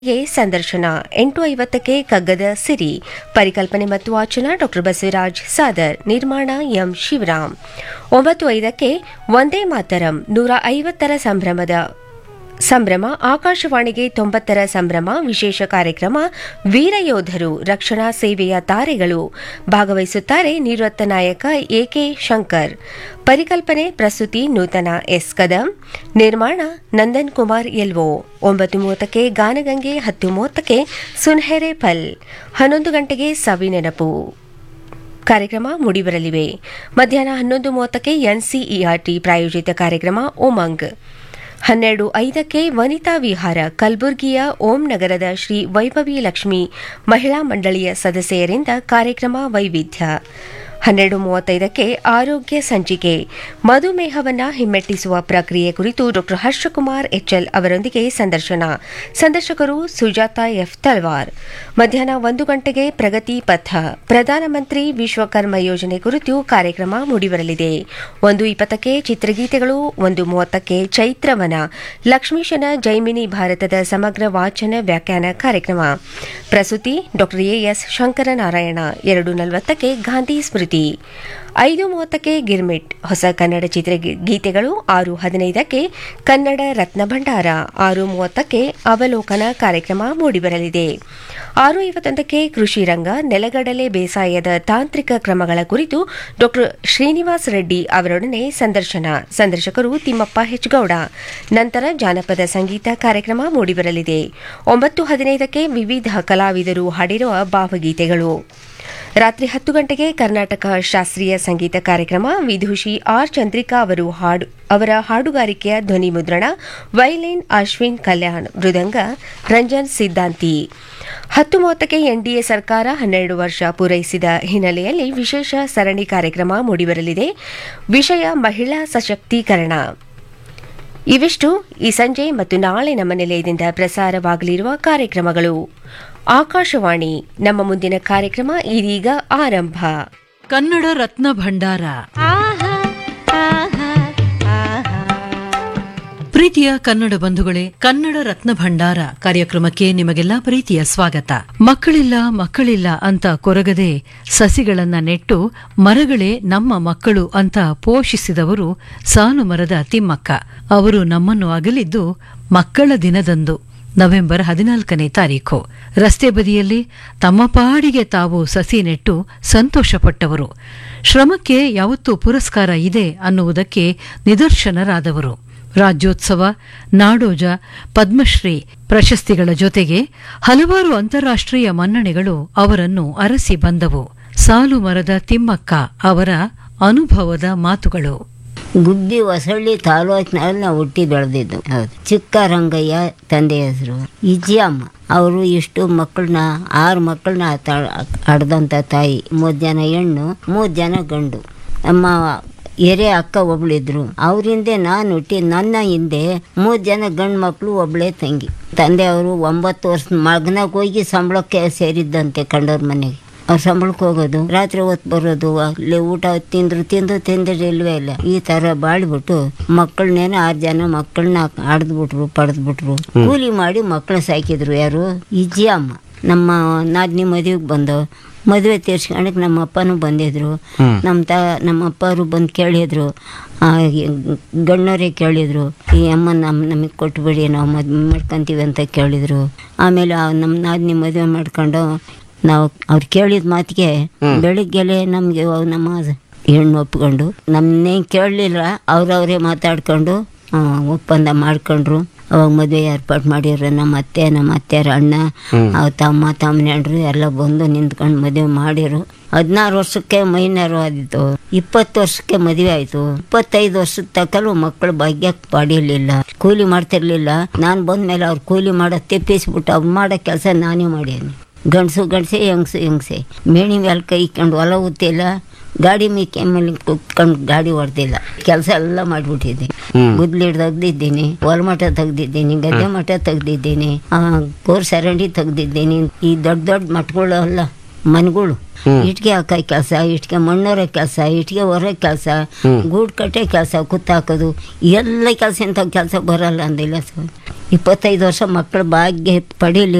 ಗೆ ಸಂದರ್ಶನ ಎಂಟು ಐವತ್ತಕ್ಕೆ ಕಗ್ಗದ ಸಿರಿ ಪರಿಕಲ್ಪನೆ ಮತ್ತು ವಾಚನ ಡಾಕ್ಟರ್ ಬಸವರಾಜ್ ಸಾದರ್ ನಿರ್ಮಾಣ ಎಂ ಶಿವರಾಮ್ ಒಂಬತ್ತು ಐದಕ್ಕೆ ಒಂದೇ ಮಾತರಂ ನೂರ ಐವತ್ತರ ಸಂಭ್ರಮದ ಸಂಭ್ರಮ ಆಕಾಶವಾಣಿಗೆ ತೊಂಬತ್ತರ ಸಂಭ್ರಮ ವಿಶೇಷ ಕಾರ್ಯಕ್ರಮ ವೀರಯೋಧರು ರಕ್ಷಣಾ ಸೇವೆಯ ತಾರೆಗಳು ಭಾಗವಹಿಸುತ್ತಾರೆ ನಿವೃತ್ತ ನಾಯಕ ಎಕೆ ಶಂಕರ್ ಪರಿಕಲ್ಪನೆ ಪ್ರಸ್ತುತಿ ನೂತನ ಎಸ್ ಕದಂ ನಿರ್ಮಾಣ ನಂದನ್ ಕುಮಾರ್ ಎಲ್ವೋ ಒಂಬತ್ತು ಮೂವತ್ತಕ್ಕೆ ಗಾನಗಂಗೆ ಹತ್ತು ಮೂವತ್ತಕ್ಕೆ ಸುನ್ಹೆರೆ ಪಲ್ ಹನ್ನೊಂದು ಗಂಟೆಗೆ ಸವಿ ನೆನಪು ಕಾರ್ಯಕ್ರಮ ಮೂಡಿಬರಲಿವೆ ಮಧ್ಯಾಹ್ನ ಹನ್ನೊಂದು ಮೂವತ್ತಕ್ಕೆ ಎನ್ಸಿಇಆರ್ಟಿ ಪ್ರಾಯೋಜಿತ ಕಾರ್ಯಕ್ರಮ ಉಮಂಗ್ ಹನ್ನೆರಡು ಐದಕ್ಕೆ ವನಿತಾ ವಿಹಾರ ಕಲಬುರಗಿಯ ಓಂ ನಗರದ ಶ್ರೀ ವೈಭವಿ ಲಕ್ಷ್ಮಿ ಮಹಿಳಾ ಮಂಡಳಿಯ ಸದಸ್ಯರಿಂದ ಕಾರ್ಯಕ್ರಮ ವೈವಿಧ್ಯ ಹನ್ನೆರಡು ಮೂವತ್ತೈದಕ್ಕೆ ಆರೋಗ್ಯ ಸಂಚಿಕೆ ಮಧುಮೇಹವನ್ನ ಹಿಮ್ಮೆಟ್ಟಿಸುವ ಪ್ರಕ್ರಿಯೆ ಕುರಿತು ಡಾ ಹರ್ಷಕುಮಾರ್ ಎಚ್ಎಲ್ ಅವರೊಂದಿಗೆ ಸಂದರ್ಶನ ಸಂದರ್ಶಕರು ಸುಜಾತ ಎಫ್ ತಲ್ವಾರ್ ಮಧ್ಯಾಹ್ನ ಒಂದು ಗಂಟೆಗೆ ಪ್ರಗತಿ ಪಥ ಪ್ರಧಾನಮಂತ್ರಿ ವಿಶ್ವಕರ್ಮ ಯೋಜನೆ ಕುರಿತು ಕಾರ್ಯಕ್ರಮ ಮೂಡಿಬರಲಿದೆ ಒಂದು ಇಪ್ಪತ್ತಕ್ಕೆ ಚಿತ್ರಗೀತೆಗಳು ಒಂದು ಮೂವತ್ತಕ್ಕೆ ಚೈತ್ರವನ ಲಕ್ಷ್ಮೀಶನ ಜೈಮಿನಿ ಭಾರತದ ಸಮಗ್ರ ವಾಚನ ವ್ಯಾಖ್ಯಾನ ಕಾರ್ಯಕ್ರಮ ಪ್ರಸ್ತುತಿ ಡಾ ಎಎಸ್ ಶಂಕರನಾರಾಯಣ ಎರಡು ನಲವತ್ತಕ್ಕೆ ಗಾಂಧಿ ಸ್ಮೃತಿ ಐದು ಮೂವತ್ತಕ್ಕೆ ಗಿರ್ಮಿಟ್ ಹೊಸ ಕನ್ನಡ ಚಿತ್ರಗೀತೆಗಳು ಆರು ಹದಿನೈದಕ್ಕೆ ಕನ್ನಡ ರತ್ನ ಭಂಡಾರ ಆರು ಮೂವತ್ತಕ್ಕೆ ಅವಲೋಕನ ಕಾರ್ಯಕ್ರಮ ಮೂಡಿಬರಲಿದೆ ಆರು ಐವತ್ತೊಂದಕ್ಕೆ ಕೃಷಿ ರಂಗ ನೆಲಗಡಲೆ ಬೇಸಾಯದ ತಾಂತ್ರಿಕ ಕ್ರಮಗಳ ಕುರಿತು ಡಾ ಶ್ರೀನಿವಾಸ್ ರೆಡ್ಡಿ ಅವರೊಡನೆ ಸಂದರ್ಶನ ಸಂದರ್ಶಕರು ತಿಮ್ಮಪ್ಪ ಹೆಚ್ಗೌಡ ನಂತರ ಜಾನಪದ ಸಂಗೀತ ಕಾರ್ಯಕ್ರಮ ಮೂಡಿಬರಲಿದೆ ಒಂಬತ್ತು ಹದಿನೈದಕ್ಕೆ ವಿವಿಧ ಕಲಾವಿದರು ಹಾಡಿರುವ ಭಾವಗೀತೆಗಳು ರಾತ್ರಿ ಹತ್ತು ಗಂಟೆಗೆ ಕರ್ನಾಟಕ ಶಾಸ್ತ್ರೀಯ ಸಂಗೀತ ಕಾರ್ಯಕ್ರಮ ವಿದೂಷಿ ಆರ್ ಚಂದ್ರಿಕಾ ಅವರು ಹಾಡು ಅವರ ಹಾಡುಗಾರಿಕೆಯ ಧ್ವನಿ ಮುದ್ರಣ ವೈಲಿನ್ ಅಶ್ವಿನ್ ಕಲ್ಯಾಣ್ ಮೃದಂಗ ರಂಜನ್ ಸಿದ್ಧಾಂತಿ ಹತ್ತು ಮೂವತ್ತಕ್ಕೆ ಎನ್ಡಿಎ ಸರ್ಕಾರ ಹನ್ನೆರಡು ವರ್ಷ ಪೂರೈಸಿದ ಹಿನ್ನೆಲೆಯಲ್ಲಿ ವಿಶೇಷ ಸರಣಿ ಕಾರ್ಯಕ್ರಮ ಮೂಡಿಬರಲಿದೆ ವಿಷಯ ಮಹಿಳಾ ಸಶಕ್ತೀಕರಣ ಇವಿಷ್ಟು ಈ ಸಂಜೆ ಮತ್ತು ನಾಳೆ ನಮ್ಮ ನಿಲಯದಿಂದ ಪ್ರಸಾರವಾಗಲಿರುವ ಕಾರ್ಯಕ್ರಮಗಳು ಆಕಾಶವಾಣಿ ನಮ್ಮ ಮುಂದಿನ ಕಾರ್ಯಕ್ರಮ ಇದೀಗ ಆರಂಭ ಕನ್ನಡ ರತ್ನ ಭಂಡಾರ ಪ್ರೀತಿಯ ಕನ್ನಡ ಬಂಧುಗಳೇ ಕನ್ನಡ ರತ್ನ ಭಂಡಾರ ಕಾರ್ಯಕ್ರಮಕ್ಕೆ ನಿಮಗೆಲ್ಲ ಪ್ರೀತಿಯ ಸ್ವಾಗತ ಮಕ್ಕಳಿಲ್ಲ ಮಕ್ಕಳಿಲ್ಲ ಅಂತ ಕೊರಗದೆ ಸಸಿಗಳನ್ನ ನೆಟ್ಟು ಮರಗಳೇ ನಮ್ಮ ಮಕ್ಕಳು ಅಂತ ಪೋಷಿಸಿದವರು ಸಾಲು ಮರದ ತಿಮ್ಮಕ್ಕ ಅವರು ನಮ್ಮನ್ನು ಅಗಲಿದ್ದು ಮಕ್ಕಳ ದಿನದಂದು ನವೆಂಬರ್ ಹದಿನಾಲ್ಕನೇ ತಾರೀಖು ರಸ್ತೆ ಬದಿಯಲ್ಲಿ ತಮ್ಮ ಪಾಡಿಗೆ ತಾವು ಸಸಿ ನೆಟ್ಟು ಸಂತೋಷಪಟ್ಟವರು ಶ್ರಮಕ್ಕೆ ಯಾವತ್ತೂ ಪುರಸ್ಕಾರ ಇದೆ ಅನ್ನುವುದಕ್ಕೆ ನಿದರ್ಶನರಾದವರು ರಾಜ್ಯೋತ್ಸವ ನಾಡೋಜ ಪದ್ಮಶ್ರೀ ಪ್ರಶಸ್ತಿಗಳ ಜೊತೆಗೆ ಹಲವಾರು ಅಂತಾರಾಷ್ಟ್ರೀಯ ಮನ್ನಣೆಗಳು ಅವರನ್ನು ಅರಸಿ ಬಂದವು ಸಾಲು ಮರದ ತಿಮ್ಮಕ್ಕ ಅವರ ಅನುಭವದ ಮಾತುಗಳು ಗುಬ್ಬಿ ಹೊಸಳ್ಳಿ ತಾಲೂಕಿನಲ್ಲಿ ನಾವು ಹುಟ್ಟಿ ಬೆಳೆದಿದ್ದು ಹೌದು ಚಿಕ್ಕ ರಂಗಯ್ಯ ತಂದೆ ಹೆಸರು ಇಜ್ಜಿಯಮ್ಮ ಅವರು ಇಷ್ಟು ಮಕ್ಕಳನ್ನ ಆರು ಮಕ್ಕಳನ್ನ ಹಡ್ದಂಥ ತಾಯಿ ಮೂರು ಜನ ಹೆಣ್ಣು ಮೂರು ಜನ ಗಂಡು ನಮ್ಮ ಹಿರಿಯ ಅಕ್ಕ ಒಬ್ಳಿದ್ರು ಅವರಿಂದೆ ನಾನು ಹುಟ್ಟಿ ನನ್ನ ಹಿಂದೆ ಮೂರು ಜನ ಗಂಡು ಮಕ್ಕಳು ಒಬ್ಳೇ ತಂಗಿ ತಂದೆ ಅವರು ಒಂಬತ್ತು ವರ್ಷ ಮಗನಾಗ ಹೋಗಿ ಸಂಬಳಕ್ಕೆ ಸೇರಿದ್ದಂತೆ ಕಂಡವ್ರ ಮನೆಗೆ ಅವ್ರು ಸಂಬಳಕ್ಕೆ ಹೋಗೋದು ರಾತ್ರಿ ಹೊತ್ತು ಬರೋದು ಅಲ್ಲಿ ಊಟ ತಿಂದ್ರು ತಿಂದು ತಿಂದ್ರೆ ಇಲ್ವೇ ಇಲ್ಲ ಈ ತರ ಬಾಳ್ಬಿಟ್ಟು ಮಕ್ಕಳನ್ನೇನೋ ಆರು ಜನ ಮಕ್ಕಳನ್ನ ಆಡ್ದ್ಬಿಟ್ರು ಪಡೆದ್ಬಿಟ್ರು ಕೂಲಿ ಮಾಡಿ ಮಕ್ಕಳ ಸಾಕಿದ್ರು ಯಾರು ಇಜ್ಜಿ ಅಮ್ಮ ನಮ್ಮ ನಾದಿನಿ ಮದುವೆಗೆ ಬಂದು ಮದುವೆ ತೀರ್ಸ್ಕೊಳಕ್ಕೆ ನಮ್ಮ ಅಪ್ಪನೂ ಬಂದಿದ್ರು ನಮ್ಮ ತ ನಮ್ಮ ಅಪ್ಪರು ಬಂದು ಕೇಳಿದ್ರು ಗಣ್ಣವರೇ ಕೇಳಿದ್ರು ಈ ಅಮ್ಮ ನಮ್ಮ ನಮಗೆ ಕೊಟ್ಬಿಡಿ ನಾವು ಮದುವೆ ಮಾಡ್ಕೊಂತೀವಿ ಅಂತ ಕೇಳಿದ್ರು ಆಮೇಲೆ ನಮ್ಮ ನಾದಿನಿ ಮದುವೆ ಮಾಡ್ಕೊಂಡು ನಾವು ಅವ್ರು ಕೇಳಿದ ಮಾತಿಗೆ ಬೆಳಿಗ್ಗೆಲೆ ನಮಗೆ ನಮ್ಮ ಹೆಣ್ಣು ಒಪ್ಕೊಂಡು ನಮ್ಮನ್ನೇನು ಕೇಳಲಿಲ್ಲ ಅವ್ರವರೇ ಮಾತಾಡ್ಕೊಂಡು ಒಪ್ಪಂದ ಮಾಡ್ಕೊಂಡ್ರು ಅವಾಗ ಮದುವೆ ಏರ್ಪಾಡು ಮಾಡಿದ್ರು ನಮ್ಮ ಅತ್ತೆ ನಮ್ಮ ಅತ್ತೆಯರ ಅಣ್ಣ ಅವ್ರ ತಮ್ಮ ತಮ್ಮನೆಂಡ್ರು ಎಲ್ಲ ಬಂದು ನಿಂತ್ಕೊಂಡು ಮದುವೆ ಮಾಡಿರು ಹದಿನಾರು ವರ್ಷಕ್ಕೆ ಮೈನಾರು ಆದಿತ್ತು ಇಪ್ಪತ್ತು ವರ್ಷಕ್ಕೆ ಮದುವೆ ಆಯಿತು ಇಪ್ಪತ್ತೈದು ವರ್ಷದ ತಕ್ಕಲು ಮಕ್ಕಳು ಭಾಗ್ಯಕ್ಕೆ ಪಾಡಿರ್ಲಿಲ್ಲ ಕೂಲಿ ಮಾಡ್ತಿರ್ಲಿಲ್ಲ ನಾನು ಬಂದ್ಮೇಲೆ ಅವ್ರು ಕೂಲಿ ಮಾಡೋದು ತೆಪ್ಪಿಸ್ಬಿಟ್ಟು ಅವ್ರು ಮಾಡೋ ಕೆಲಸ ನಾನೇ ಮಾಡೀನಿ ಗಂಡಸು ಗಂಡಸೆ ಹೆಂಗಸು ಹೆಂಗಸೆ ಮೇಣಿ ಮೇಲೆ ಕೈ ಇಕ್ಕೊಂಡು ಹೊಲ ಉತ್ತಿಲ್ಲ ಗಾಡಿ ಮೇಕೆ ಮೇಲೆ ಕುತ್ಕೊಂಡು ಗಾಡಿ ಹೊಡೆದಿಲ್ಲ ಕೆಲಸ ಎಲ್ಲ ಮಾಡಿಬಿಟ್ಟಿದ್ದೆ ಗುದ್ಲಿಡ್ ತೆಗ್ದಿದ್ದೀನಿ ಹೊಲಮಠ ತೆಗ್ದಿದ್ದೀನಿ ಗದ್ದೆ ಮಠ ತೆಗ್ದಿದ್ದೀನಿ ಕೋರ್ ಸರಂಡಿ ತೆಗ್ದಿದ್ದೀನಿ ಈ ದೊಡ್ಡ ದೊಡ್ಡ ಮಠಗಳೆಲ್ಲ ಮನೆಗಳು ಇಟ್ಗೆ ಹಾಕೋ ಕೆಲಸ ಇಟ್ಗೆ ಮಣ್ಣೊರ ಕೆಲಸ ಇಟ್ಗೆ ಹೊರ ಕೆಲಸ ಗೂಡು ಕಟ್ಟೆ ಕೆಲಸ ಕುತ್ತಾಕೋದು ಎಲ್ಲ ಕೆಲಸ ಇಂಥ ಕೆಲಸ ಬರಲ್ಲ ಅಂದಿಲ್ಲ ಸರ್ ಇಪ್ಪತ್ತೈದು ವರ್ಷ ಮಕ್ಕಳು ಭಾಗ್ಯ ಪಡೀಲಿ